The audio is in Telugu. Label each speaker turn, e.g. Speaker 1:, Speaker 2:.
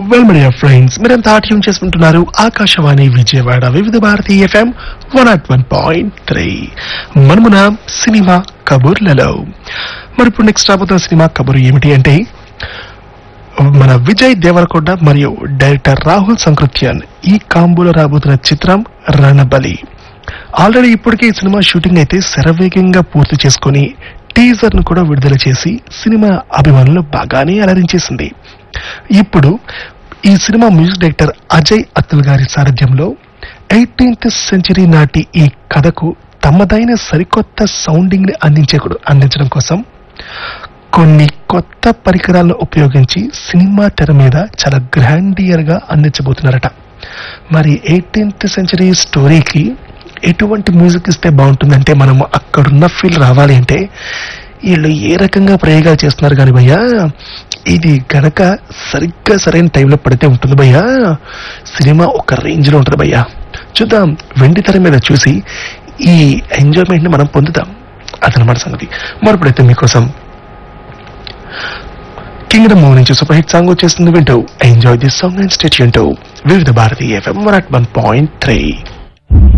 Speaker 1: వెల్ మీడియా ఫ్రెండ్స్ మీరంతా ట్యూన్ చేసుకుంటున్నారు Akashvani Vijayawada Vividh Bharati FM one nought one point three మనమున సినిమా కబుర్లలో మరి ఇప్పుడు నెక్స్ట్ రాబోతున్న సినిమా కబురు ఏమిటి అంటే మన విజయ్ దేవరకొండ మరియు డైరెక్టర్ రాహుల్ సంకృత్యన్ ఈ కాంబోలో రాబోతున్న చిత్రం రణబలి ఆల్రెడీ ఇప్పటికే ఈ సినిమా షూటింగ్ అయితే శరవేగంగా పూర్తి చేసుకొని టీజర్ ను కూడా విడుదల చేసి సినిమా అభిమానులు బాగానే అలరించేసింది ఇప్పుడు ఈ cinema music director Ajay Atul గారి సారథ్యంలో ఎయిటీన్త్ సెంచరీ నాటి ఈ కథకు తమదైన సరికొత్త సౌండింగ్ ని అందించే అందించడం కోసం కొన్ని కొత్త పరికరాలను ఉపయోగించి సినిమా తెర మీద చాలా గ్రాండియర్ గా అందించబోతున్నారట మరి ఎయిటీన్త్ సెంచరీ స్టోరీకి ఎటువంటి మ్యూజిక్ ఇస్తే బాగుంటుందంటే మనం అక్కడున్న ఫీల్ రావాలి అంటే వీళ్ళు ఏ రకంగా ప్రయోగాలు చేస్తున్నారు కానీ భయ్యా ఇది గనక సరిగ్గా సరైన టైంలో పడితే ఉంటుంది భయ్యా సినిమా ఒక రేంజ్ లో ఉంటుంది భయ్యా చూద్దాం వెండి తెర మీద చూసి ఈ ఎంజాయ్మెంట్ ని మనం పొందుతాం అదనమాట సంగతి మరిప్పుడైతే మీకోసం కింగ్డమ్ మూవ్ నుంచి సూపర్ హిట్ సాంగ్ వచ్చేస్తుంది వింటూ enjoy this song and stay Vividh Bharati FM one point three